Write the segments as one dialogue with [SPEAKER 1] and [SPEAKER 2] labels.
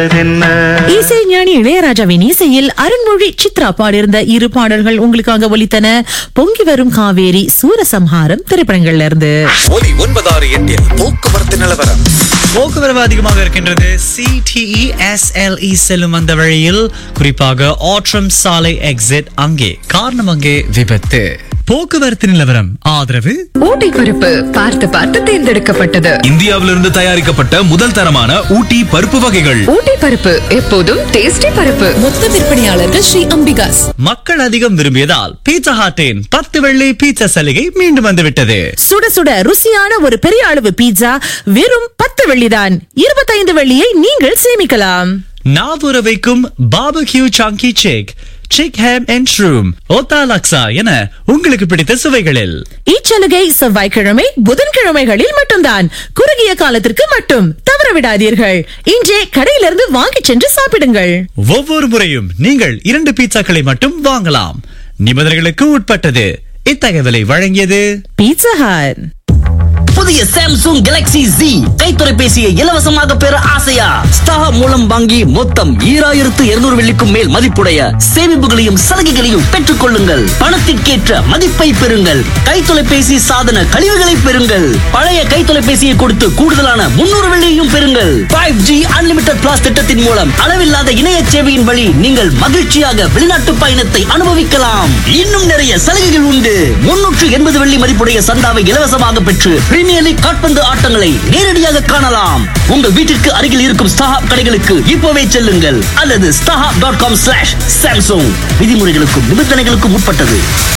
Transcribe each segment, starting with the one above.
[SPEAKER 1] இசை ஞானி இளையராஜாவின் இசையில் அருண்மொழி சித்ரா பாடியிருந்த இரு பாடல்கள் உங்களுக்காக ஒலித்தன பொங்கி வரும் காவேரி சூரசம்ஹாரம் திரைப்படங்கள்ல இருந்து
[SPEAKER 2] ஒலி ஒன்பதாறு எட்டில் போக்குவரத்து நிலவரம்
[SPEAKER 3] போக்குவரவு அதிகமாக இருக்கின்றது சிடிஇ எஸ்எல்இ செல்லும் அந்த வழியில் குறிப்பாக ஆட்ரம் சாலை எக்ஸிட் அங்கே காரணம் அங்கே விபத்து போக்குவரத்து நிலவரம் ஆதரவு
[SPEAKER 4] ஊட்டி பருப்பு பார்த்து பார்த்து தேர்ந்தெடுக்கப்பட்டது
[SPEAKER 5] இந்தியாவிலிருந்து தயாரிக்கப்பட்ட முதல் தரமான ஊட்டி பருப்பு வகைகள்
[SPEAKER 4] ஊட்டி பருப்பு எப்போதும் டேஸ்டி பருப்பு
[SPEAKER 6] மொத்த விற்பனையாளர்கள் ஸ்ரீ அம்பிகாஸ்
[SPEAKER 3] மக்கள் அதிகம் விரும்பியதால் பீட்சா ஹாட்டின் பத்து வெள்ளி பீட்சா சலுகை மீண்டும் வந்துவிட்டது
[SPEAKER 1] சுட சுட ருசியான ஒரு பெரிய அளவு பீட்சா வெறும் பத்து வெள்ளிதான் இருபத்தைந்து வெள்ளியை நீங்கள் சேமிக்கலாம்
[SPEAKER 3] நாவுற வைக்கும் பாபக்யூ சாங்கி சிக் சிக் ham and shroom otah laksa என உங்களுக்கு பிடித்த சுவைகளில்
[SPEAKER 1] இச்சலுகை செவ்வாய்க்கிழமை புதன்கிழமைகளில் மட்டும்தான் குறுகிய காலத்திற்கு மட்டும் தவற விடாதீர்கள் இன்றே கடையிலிருந்து வாங்கிச் சென்று சாப்பிடுங்கள்
[SPEAKER 3] ஒவ்வொரு முறையும் நீங்கள் இரண்டு பீட்சாக்களை மட்டும் வாங்கலாம் நிபந்தனைகளுக்கு உட்பட்டது இத்தகவலை வழங்கியது
[SPEAKER 1] பீட்சா ஹட்
[SPEAKER 7] புதிய சாம்சங் கேலக்ஸி Z கைத்தொலைபேசியை இலவசமாக பெற ஆசையா ஸ்டார் மூலம் வாங்கி மொத்தம் ஈராயிரத்து இருநூறு வெள்ளிக்கும் மேல் மதிப்புடைய சேமிப்புகளையும் சலுகைகளையும் பெற்றுக் கொள்ளுங்கள் பணத்திற்கேற்ற மதிப்பை பெறுங்கள் கைத்தொலைபேசி சாதன கழிவுகளை பெறுங்கள் பழைய கைத்தொலைபேசியை கொடுத்து கூடுதலான முன்னூறு வெள்ளியையும் பெறுங்கள் ஃபைவ் ஜி அன்லிமிட்டட் பிளாஸ் திட்டத்தின் மூலம் அளவில்லாத இணைய சேவையின் வழி நீங்கள் மகிழ்ச்சியாக வெளிநாட்டு பயணத்தை அனுபவிக்கலாம் இன்னும் நிறைய சலுகைகள் உண்டு முன்னூற்று எண்பது வெள்ளி மதிப்புடைய சந்தாவை இலவசமாக பெற்று பிரீமியர் லீக் காட்பந்து ஆட்டங்களை நேரடியாக காணலாம் உங்கள் வீட்டிற்கு அருகில் இருக்கும் ஸ்டாஹாப் கடைகளுக்கு இப்போவே செல்லுங்கள் அல்லது StarHub dot com slash Samsung விதிமுறைகளுக்கும் நிபந்தனைகளுக்கும் உட்பட்டது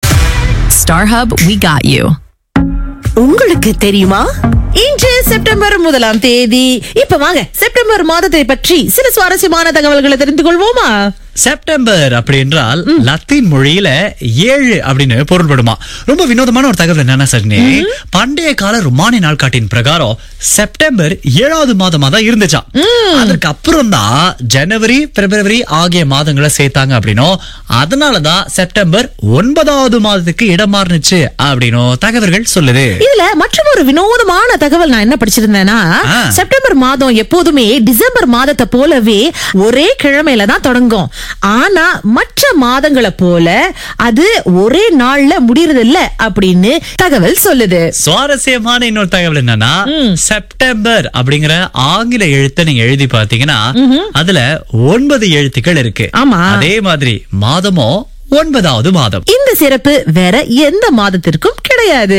[SPEAKER 6] StarHub we got you
[SPEAKER 1] உங்களுக்கு தெரியுமா இன்று செப்டம்பர் முதலாம் தேதி இப்ப வாங்க செப்டம்பர் மாதத்தை பற்றி சில சுவாரஸ்யமான தகவல்களை தெரிந்து கொள்வோமா
[SPEAKER 3] செப்டம்பர் அப்படி என்றால் லத்தீன் மொழியில ஏழு அப்படின்னு பொருள்படுமா ரொம்ப வினோதமான ஒரு தகவல் என்னன்னா சட்னி பண்டைய கால ருமானி நாட்காட்டின் பிரகாரம் செப்டம்பர் ஏழாவது மாதமா தான் இருந்துச்சாம் அதற்கு அப்புறம் தான் ஜனவரி பிப்ரவரி ஆகிய மாதங்களை சேர்த்தாங்க அப்படின்னும் அதனாலதான் செப்டம்பர் ஒன்பதாவது மாதத்துக்கு இடம் மாறுனுச்சு அப்படின்னும் தகவல்கள் சொல்லுது
[SPEAKER 1] இதுல மற்றும் ஒரு வினோதமான தகவல் நான் என்ன படிச்சிருந்தேன்னா
[SPEAKER 3] ஆ.
[SPEAKER 1] செப்டம்பர் மாதம் எப்போதுமே டிசம்பர் மாதத்தை போலவே ஒரே கிழமையில தான் தொடங்கும் ஆனா மற்ற மாதங்களை போல அது ஒரே நாள்ல முடியறது இல்ல அப்படின்னு தகவல் சொல்லுது
[SPEAKER 3] சுவாரஸ்யமான இன்னொரு தகவல் என்னன்னா செப்டம்பர் அப்படிங்கிற ஆங்கில எழுத்தை நீங்க எழுதி பாத்தீங்கன்னா அதுல ஒன்பது எழுத்துக்கள் இருக்கு
[SPEAKER 1] ஆமா.
[SPEAKER 3] அதே மாதிரி மாதமோ ஒன்பதாவது மாதம்
[SPEAKER 1] இந்த சிறப்பு வேற எந்த மாதத்திற்கும் கிடையாது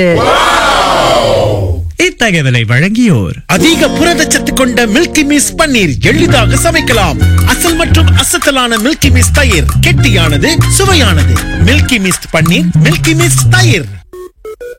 [SPEAKER 3] இத்தகவலை வழங்கியோர்
[SPEAKER 8] அதிக புரதச்சத்து கொண்ட மில்கி மிஸ் பன்னீர் எளிதாக சமைக்கலாம் அசல் மற்றும் அசத்தலான மில்கி மிஸ் தயிர் கெட்டியானது சுவையானது milky mist paneer milky mist தயிர்